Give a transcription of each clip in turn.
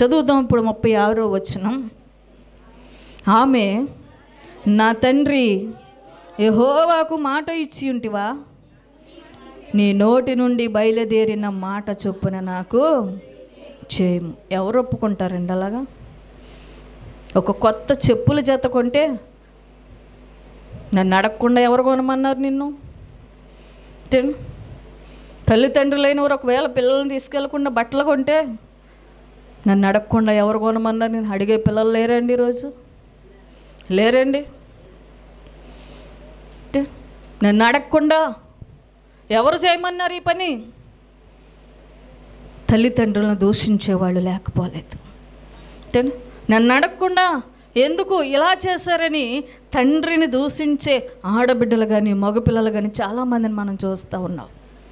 చదువుదాం ఇప్పుడు ముప్పై ఆరో వచనం ఆమె నా తండ్రి యెహోవాకు మాట ఇచ్చి ఉంటివా నీ నోటి నుండి బయలుదేరిన మాట చొప్పున నాకు చేయము ఎవరు ఒప్పుకుంటారండి అలాగా ఒక కొత్త చెప్పుల జత కొంటే నన్ను అడగకుండా ఎవరు కొనమన్నారు నిన్ను అంటే తల్లిదండ్రులైన వారు ఒకవేళ పిల్లల్ని తీసుకెళ్లకుండా బట్టలు కొంటే నన్ను అడగకుండా ఎవరు కొనమన్నారు నేను అడిగే పిల్లలు లేరండి ఈరోజు లేరండి అంటే నన్ను అడగకుండా ఎవరు చేయమన్నారు ఈ పని తల్లిదండ్రులను దూషించేవాళ్ళు లేకపోలేదు అంటే నన్ను అడగకుండా ఎందుకు ఇలా చేశారని తండ్రిని దూషించే ఆడబిడ్డలు కానీ మగపిల్లలు కానీ చాలామందిని మనం చూస్తూ ఉన్నాం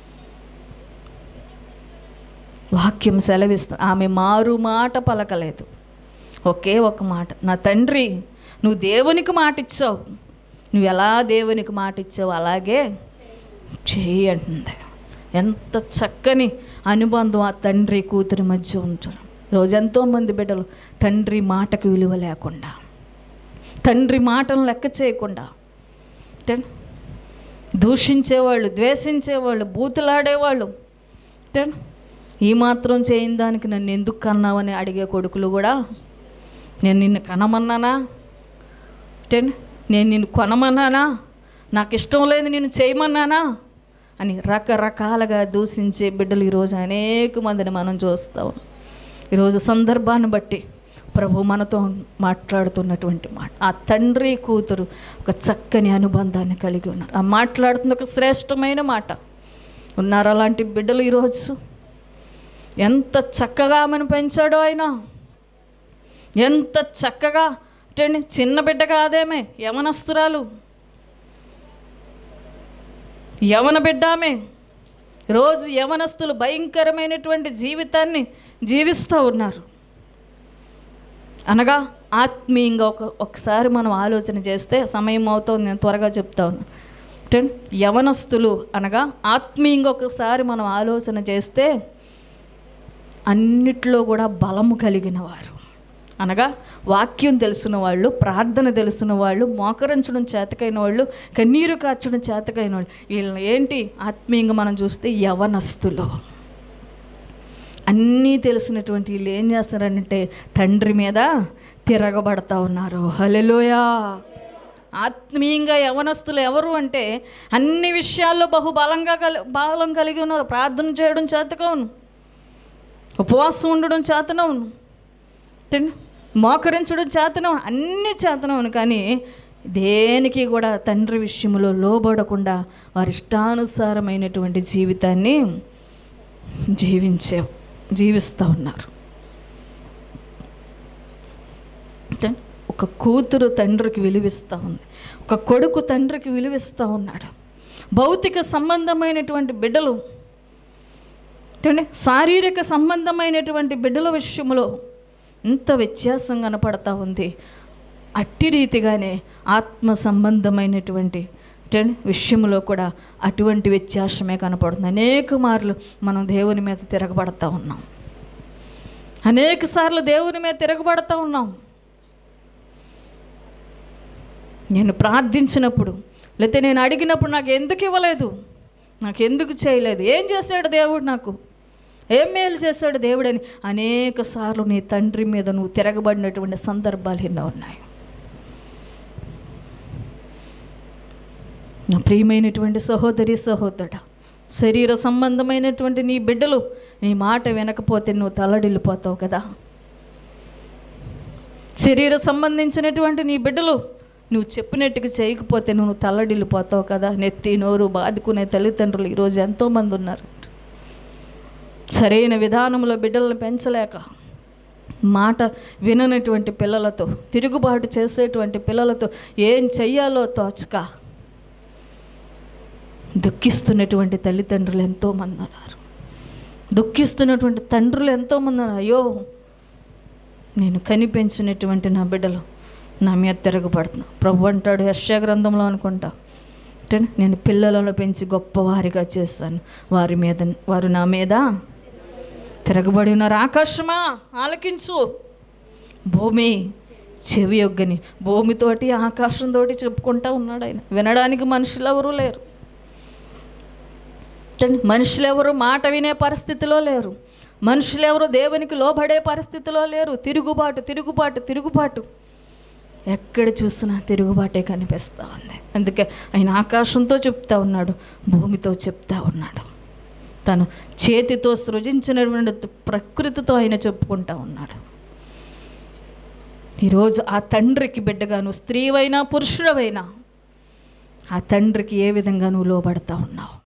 వాక్యం సెలవిస్తుంది ఆమె మారు మాట పలకలేదు ఒకే ఒక మాట నా తండ్రి నువ్వు దేవునికి మాట ఇచ్చావు నువ్వు ఎలా దేవునికి మాట ఇచ్చావు అలాగే చేయి అంటుంది ఎంత చక్కని అనుబంధం ఆ తండ్రి కూతురి మధ్య ఉంచడం రోజు ఎంతోమంది బిడ్డలు తండ్రి మాటకు విలువ లేకుండా తండ్రి మాటను లెక్క చేయకుండా అంటే దూషించేవాళ్ళు ద్వేషించేవాళ్ళు బూతులాడేవాళ్ళు అంటే ఈ మాత్రం చేయని దానికి నన్ను ఎందుకు కన్నావని అడిగే కొడుకులు కూడా నేను నిన్ను కనమన్నానా అంటే నేను నిన్ను కొనమన్నానా నాకు ఇష్టం లేదు నేను చేయమన్నానా అని రకరకాలుగా దూషించే బిడ్డలు ఈరోజు అనేక మందిని మనం చూస్తాం ఈరోజు సందర్భాన్ని బట్టి ప్రభు మనతో మాట్లాడుతున్నటువంటి మాట ఆ తండ్రి కూతురు ఒక చక్కని అనుబంధాన్ని కలిగి ఉన్నారు ఆ మాట్లాడుతున్న ఒక శ్రేష్టమైన మాట ఉన్నారు అలాంటి బిడ్డలు ఈరోజు ఎంత చక్కగా ఆమెను పెంచాడో ఆయన ఎంత చక్కగా అంటే చిన్న బిడ్డ కాదేమే యవనస్తురాలు యవన బిడ్డ ఆమె రోజు యవనస్తులు భయంకరమైనటువంటి జీవితాన్ని జీవిస్తూ ఉన్నారు అనగా ఆత్మీయంగా ఒక ఒకసారి మనం ఆలోచన చేస్తే సమయం అవుతుంది నేను త్వరగా చెప్తా ఉన్నా అంటే యవనస్తులు అనగా ఆత్మీయంగా ఒకసారి మనం ఆలోచన చేస్తే అన్నిట్లో కూడా బలము కలిగిన వారు అనగా వాక్యం తెలిసిన వాళ్ళు ప్రార్థన తెలిసిన వాళ్ళు మోకరించడం చేతకైన వాళ్ళు కన్నీరు కార్చడం చేతకైన వాళ్ళు వీళ్ళని ఏంటి ఆత్మీయంగా మనం చూస్తే యవనస్తులు అన్నీ తెలిసినటువంటి వీళ్ళు ఏం చేస్తారంటే తండ్రి మీద తిరగబడతా ఉన్నారు హలెలోయా ఆత్మీయంగా యవనస్తులు ఎవరు అంటే అన్ని విషయాల్లో బహుబలంగా కలి బలం కలిగి ఉన్నారు ప్రార్థన చేయడం చేతకవును ఉపవాసం ఉండడం చేతనవును తిన్- మోకరించడం చేతనం అన్ని చేతనవును కానీ దేనికి కూడా తండ్రి విషయంలో లోబడకుండా వారి ఇష్టానుసారమైనటువంటి జీవితాన్ని జీవించే జీవిస్తూ ఉన్నారు అంటే ఒక కూతురు తండ్రికి విలువిస్తూ ఉంది ఒక కొడుకు తండ్రికి విలువిస్తూ ఉన్నాడు భౌతిక సంబంధమైనటువంటి బిడ్డలు అంటే శారీరక సంబంధమైనటువంటి బిడ్డల విషయంలో ఇంత వ్యత్యాసం కనపడతా ఉంది అట్టి రీతిగానే ఆత్మ సంబంధమైనటువంటి అంటే విషయంలో కూడా అటువంటి వ్యత్యాసమే కనపడుతుంది అనేక మార్లు మనం దేవుని మీద తిరగబడతా ఉన్నాం అనేక సార్లు దేవుని మీద తిరగబడతా ఉన్నాం నేను ప్రార్థించినప్పుడు లేకపోతే నేను అడిగినప్పుడు నాకు ఎందుకు ఇవ్వలేదు నాకు ఎందుకు చేయలేదు ఏం చేశాడు దేవుడు నాకు ఏం మేలు చేశాడు దేవుడని అనేక సార్లు నీ తండ్రి మీద నువ్వు తిరగబడినటువంటి సందర్భాలు ఎన్నో ఉన్నాయి నా ప్రియమైనటువంటి సహోదరి సహోదరుడా శరీర సంబంధమైనటువంటి నీ బిడ్డలు నీ మాట వినకపోతే నువ్వు తల్లడిల్లిపోతావు కదా శరీర సంబంధించినటువంటి నీ బిడ్డలు నువ్వు చెప్పినట్టుగా చేయకపోతే నువ్వు తల్లడిల్లిపోతావు కదా నెత్తి నోరు బాదుకునే తల్లిదండ్రులు ఈరోజు ఎంతోమంది ఉన్నారు సరైన విధానంలో బిడ్డలను పెంచలేక మాట విననటువంటి పిల్లలతో తిరుగుబాటు చేసేటువంటి పిల్లలతో ఏం చెయ్యాలో తోచక దుఃఖిస్తున్నటువంటి తల్లిదండ్రులు ఎంతోమంది ఉన్నారు దుఃఖిస్తున్నటువంటి తండ్రులు ఎంతోమంది ఉన్నారు అయ్యో నేను కనిపెంచినటువంటి నా బిడ్డలు నా మీద తిరగబడుతున్నా ప్రభు అంటాడు యశ్యా గ్రంథంలో అనుకుంటా అంటే నేను పిల్లలను పెంచి గొప్పవారిగా చేశాను వారి మీద వారు నా మీద తిరగబడి ఉన్నారు ఆకాశమా ఆలకించు భూమి చెవి యొగ్గని భూమితోటి ఆకాశంతో చెప్పుకుంటా ఉన్నాడు ఆయన వినడానికి మనుషులు ఎవరూ లేరు చూడండి, మనుషులు ఎవరు మాట వినే పరిస్థితిలో లేరు మనుషులు ఎవరు దేవునికి లోబడే పరిస్థితిలో లేరు తిరుగుబాటు తిరుగుబాటు తిరుగుబాటు ఎక్కడ చూసినా తిరుగుబాటే కనిపిస్తూ ఉంది అందుకే ఆయన ఆకాశంతో చెప్తా ఉన్నాడు భూమితో చెప్తా ఉన్నాడు తను చేతితో సృజించినటువంటి ప్రకృతితో ఆయన చెప్పుకుంటా ఉన్నాడు ఈరోజు ఆ తండ్రికి బిడ్డగా నువ్వు స్త్రీవైనా పురుషుడవైనా ఆ తండ్రికి ఏ విధంగా నువ్వు లోబడతా ఉన్నావు